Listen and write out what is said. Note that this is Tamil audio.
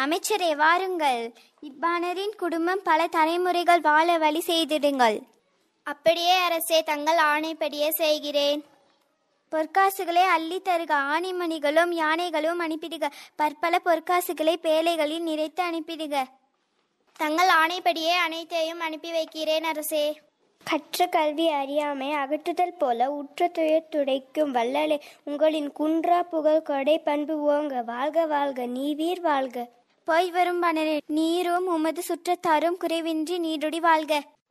அமைச்சரே வாருங்கள் இப்பாணரின் குடும்பம் பல தலைமுறைகள் வாழ வழி செய்திடுங்கள் அப்படியே அரசே தங்கள் ஆணைப்படியே செய்கிறேன் பொற்காசுகளை அள்ளி தருக ஆணிமணிகளும் யானைகளும் அனுப்பிடுக பற்பல பொற்காசுகளை பேழைகளில் நிறைத்து அனுப்பிடுக தங்கள் ஆணைப்படியே அனைத்தையும் அனுப்பி வைக்கிறேன் அரசே கற்ற கல்வி அறியாமை அகற்றுதல் போல உற்ற துயர் துடைக்கும் வள்ளலே உங்களின் குன்றா புகழ் கொடை பண்பு ஓங்க வாழ்க வாழ்க நீவீர் வாழ்க போய் வரும் பணரே நீரும் உமது சுற்றத்தாரும் குறைவின்றி நீடுடி வாழ்க